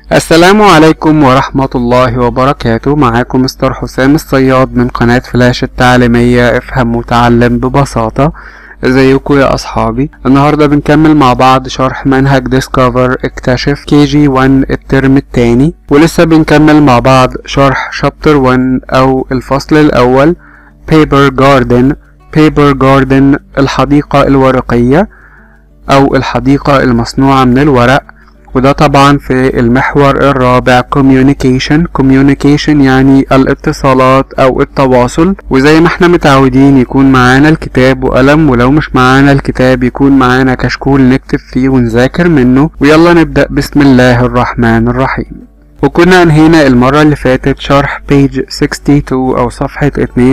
السلام عليكم ورحمة الله وبركاته معاكم مستر حسام الصياد من قناة فلاش التعليمية افهم وتعلم ببساطة ازيكم يا اصحابي النهاردة بنكمل مع بعض شرح منهج ديسكفر اكتشف كي جي 1 الترم التاني ولسه بنكمل مع بعض شرح شابتر 1 او الفصل الاول بيبر جاردن بيبر جاردن الحديقة الورقية او الحديقة المصنوعة من الورق وده طبعا في المحور الرابع communication communication يعني الاتصالات او التواصل وزي ما احنا متعودين يكون معانا الكتاب وقلم ولو مش معانا الكتاب يكون معانا كشكول نكتب فيه ونذاكر منه ويلا نبدأ بسم الله الرحمن الرحيم وكنا انهينا المرة اللي فاتت شرح page 62 او صفحة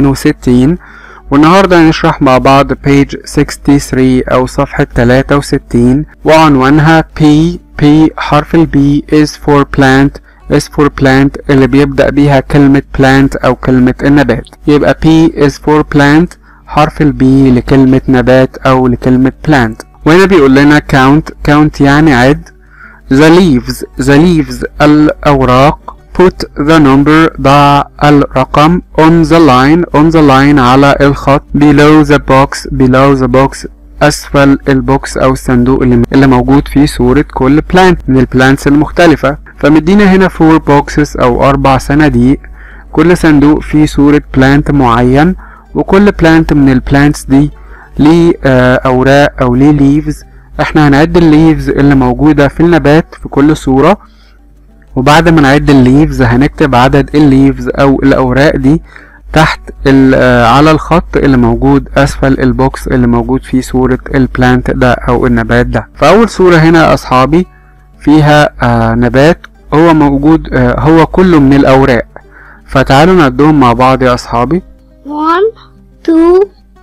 62 والنهاردة هنشرح مع بعض page 63 أو صفحة 63 وعنوانها P P حرف ال B is for plant is for plant اللي بيبدأ بيها كلمة plant أو كلمة النبات يبقى P is for plant حرف ال B لكلمة نبات أو لكلمة plant وهنا بيقول لنا count count يعني عد the leaves the leaves الأوراق put the number ضع الرقم on the line on the line على الخط below the box below the box أسفل البوكس أو الصندوق اللي, اللي موجود فيه صورة كل plant من البلانتس المختلفة فمدينا هنا four boxes أو أربع صناديق كل صندوق فيه صورة plant معين وكل plant من البلانتس دي ليه أوراق أو ليه leaves احنا هنعد الليفز اللي موجودة في النبات في كل صورة وبعد ما نعد الليفز هنكتب عدد الليفز او الاوراق دي تحت على الخط اللي موجود اسفل البوكس اللي موجود فيه صورة البلانت ده او النبات ده فاول صورة هنا يا اصحابي فيها آه نبات هو موجود آه هو كله من الاوراق فتعالوا نعدهم مع بعض يا اصحابي 1 2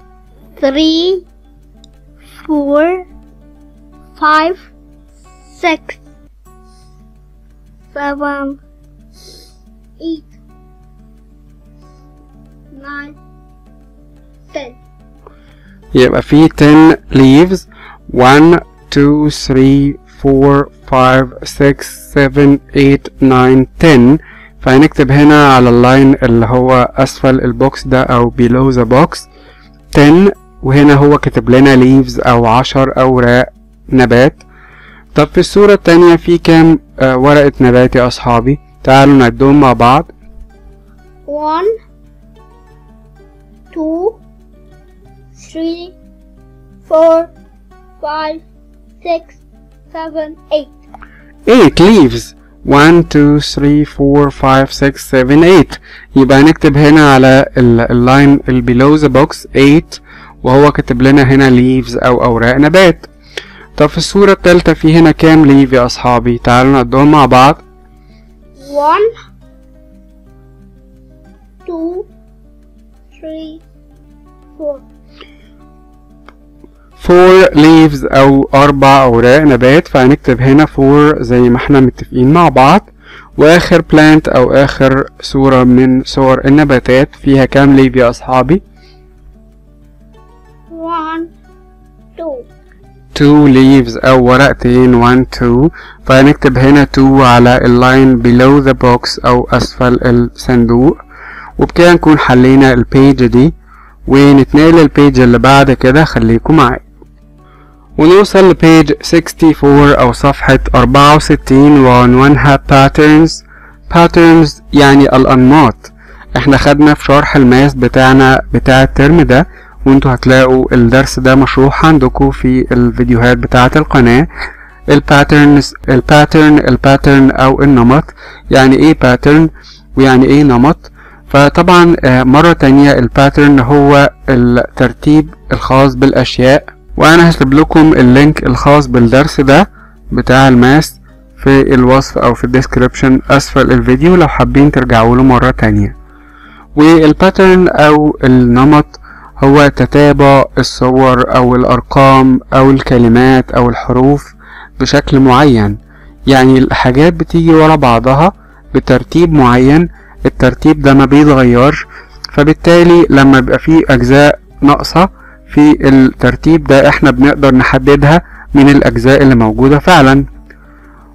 3 4 5 6 seven, eight, nine, ten. يبقى في 10 leaves 1 2 3 4 5 6 7 8 9 10 فهنكتب هنا على اللاين اللي هو أسفل البوكس ده أو below the box 10 وهنا هو كتب لنا leaves أو 10 أوراق نبات طب في الصورة التانية في كام آه ورقة نبات يا أصحابي تعالوا نعدهم مع بعض 1 2 3 4 5 6 7 8 8 leaves 1 2 3 4 5 6 7 8 يبقى هنكتب هنا على اللاين اللي below the box 8 وهو كتب لنا هنا leaves أو أوراق نبات طب في الصورة التالتة في هنا كام ليف يا أصحابي تعالوا نعدهم مع بعض 1 2 3 4 4 leaves أو أربع أوراق نبات فهنكتب هنا 4 زي ما احنا متفقين مع بعض وآخر plant أو آخر صورة من صور النباتات فيها كام ليف يا أصحابي 1 2 two leaves أو ورقتين one two فهنكتب هنا two على اللاين below the box أو أسفل الصندوق وبكده نكون حلينا البيج دي ونتنقل للبيج اللي بعد كده خليكم معايا ونوصل لبيج 64 أو صفحة 64 وعنوانها patterns patterns يعني الأنماط احنا خدنا في شرح الماس بتاعنا بتاع الترم ده وانتوا هتلاقوا الدرس ده مشروح عندكم في الفيديوهات بتاعة القناة الباترنز الباترن الباترن او النمط يعني ايه باترن ويعني ايه نمط فطبعا مرة تانية الباترن هو الترتيب الخاص بالاشياء وانا هسيب لكم اللينك الخاص بالدرس ده بتاع الماس في الوصف او في الديسكريبشن اسفل الفيديو لو حابين ترجعوا له مرة تانية والباترن او النمط هو تتابع الصور أو الأرقام أو الكلمات أو الحروف بشكل معين يعني الحاجات بتيجي ورا بعضها بترتيب معين الترتيب ده ما بيتغيرش فبالتالي لما بيبقى فيه أجزاء ناقصة في الترتيب ده احنا بنقدر نحددها من الأجزاء اللي موجودة فعلا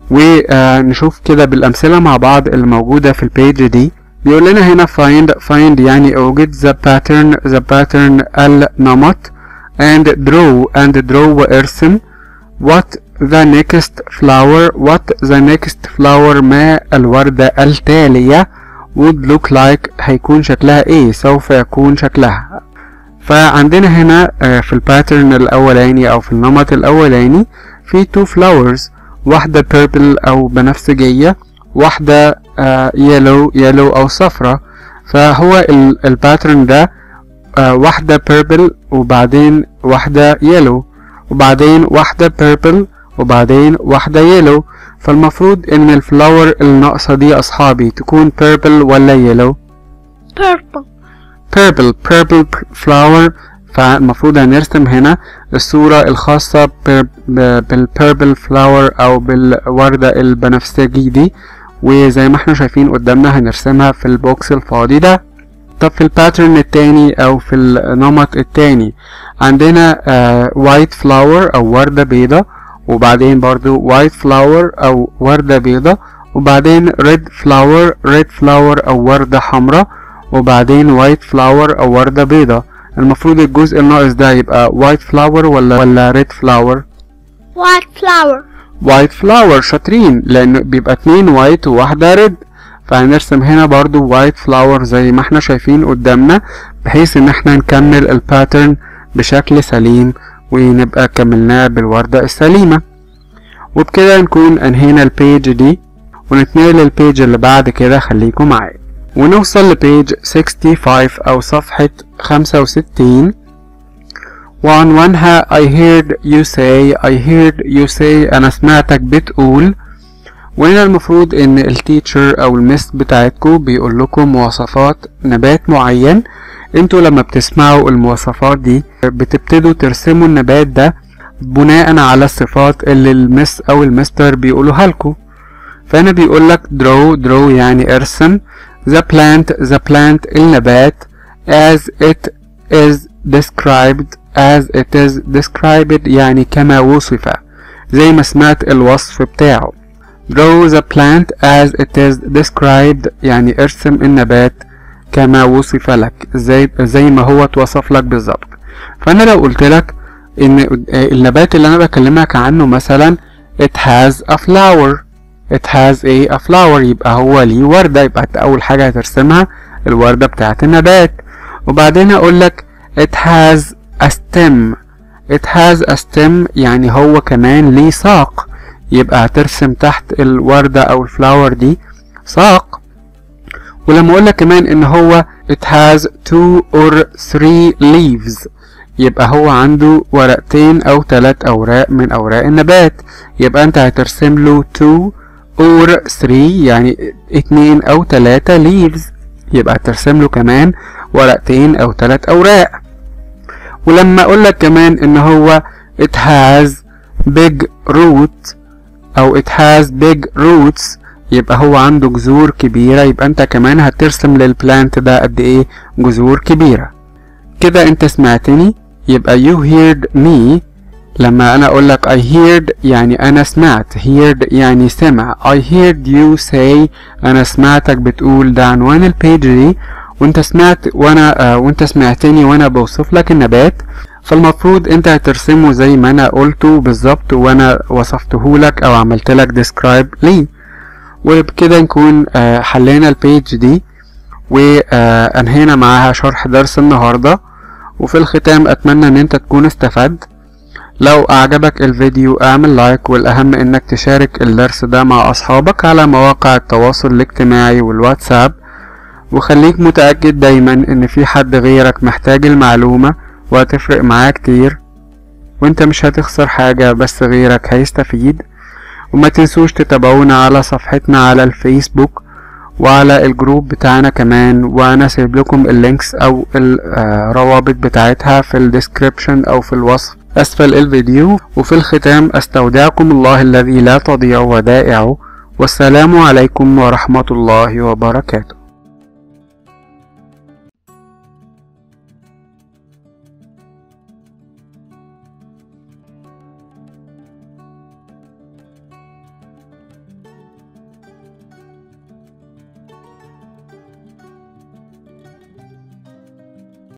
ونشوف كده بالأمثلة مع بعض اللي موجودة في البيج دي بيقول لنا هنا find find يعني اوجد the pattern the pattern النمط and draw and draw وارسم what the next flower what the next flower ما الوردة التالية would look like هيكون شكلها ايه سوف يكون شكلها فعندنا هنا في الباترن الاولاني او في النمط الاولاني في two flowers واحدة purple او بنفسجية واحدة يلو يلو او صفرة فهو الباترن ده واحدة purple وبعدين واحدة يلو وبعدين واحدة purple وبعدين واحدة يلو فالمفروض ان الفلاور الناقصة دي اصحابي تكون purple ولا يلو purple purple purple flower فالمفروض هنرسم هنا الصورة الخاصة بالpurple flower او بالوردة البنفسجي دي وزي ما احنا شايفين قدامنا هنرسمها في البوكس الفاضي ده طب في الباترن التاني او في النمط التاني عندنا وايت uh, فلاور او وردة بيضة وبعدين برضو وايت فلاور او وردة بيضة وبعدين ريد فلاور ريد فلاور او وردة حمراء وبعدين وايت فلاور او وردة بيضة المفروض الجزء الناقص ده يبقى وايت فلاور ولا ولا ريد فلاور white flower وايت فلاور شاطرين لان بيبقى اتنين وايت وواحدة ريد فهنرسم هنا برضو وايت فلاور زي ما احنا شايفين قدامنا بحيث ان احنا نكمل الباترن بشكل سليم ونبقى كملناه بالوردة السليمة وبكده نكون انهينا البيج دي ونتنقل للبيج اللي بعد كده خليكم معايا ونوصل لبيج 65 او صفحة 65 وعنوانها I heard you say I heard you say أنا سمعتك بتقول وهنا المفروض إن التيتشر أو المس بتاعتكم بيقول لكم مواصفات نبات معين انتوا لما بتسمعوا المواصفات دي بتبتدوا ترسموا النبات ده بناء على الصفات اللي المس أو المستر بيقولوها لكم فهنا بيقولك draw draw يعني ارسم the plant the plant النبات as it is described as it is described يعني كما وصف زي ما سمعت الوصف بتاعه draw the plant as it is described يعني ارسم النبات كما وصف لك زي زي ما هو اتوصف لك بالظبط فانا لو قلت لك ان النبات اللي انا بكلمك عنه مثلا it has a flower it has a, a flower يبقى هو ليه وردة يبقى اول حاجة هترسمها الوردة بتاعت النبات وبعدين اقول لك it has a stem it has a stem يعني هو كمان ليه ساق يبقى هترسم تحت الوردة او الفلاور دي ساق ولما اقول لك كمان ان هو it has two or three leaves يبقى هو عنده ورقتين او ثلاث اوراق من اوراق النبات يبقى انت هترسم له two or three يعني اتنين او تلاتة leaves يبقى ترسم له كمان ورقتين او تلات اوراق ولما اقول لك كمان ان هو it has big root او it has big roots يبقى هو عنده جذور كبيرة يبقى انت كمان هترسم للبلانت ده قد ايه جذور كبيرة كده انت سمعتني يبقى you heard me لما انا اقول لك I heard يعني انا سمعت heard يعني سمع I heard you say انا سمعتك بتقول ده عنوان البيج دي وانت سمعت وانا آه وانت سمعتني وانا بوصف لك النبات فالمفروض انت هترسمه زي ما انا قلته بالظبط وانا وصفته لك او عملت لك describe ليه وبكده نكون آه حلينا البيج دي وانهينا معاها شرح درس النهارده وفي الختام اتمنى ان انت تكون استفدت لو أعجبك الفيديو اعمل لايك والأهم إنك تشارك الدرس ده مع أصحابك على مواقع التواصل الاجتماعي والواتساب وخليك متأكد دايما إن في حد غيرك محتاج المعلومة وهتفرق معاه كتير وانت مش هتخسر حاجة بس غيرك هيستفيد وما تنسوش تتابعونا على صفحتنا على الفيسبوك وعلى الجروب بتاعنا كمان وانا سايب لكم اللينكس او الروابط بتاعتها في الديسكريبشن او في الوصف اسفل الفيديو وفي الختام استودعكم الله الذي لا تضيع ودائعه والسلام عليكم ورحمة الله وبركاته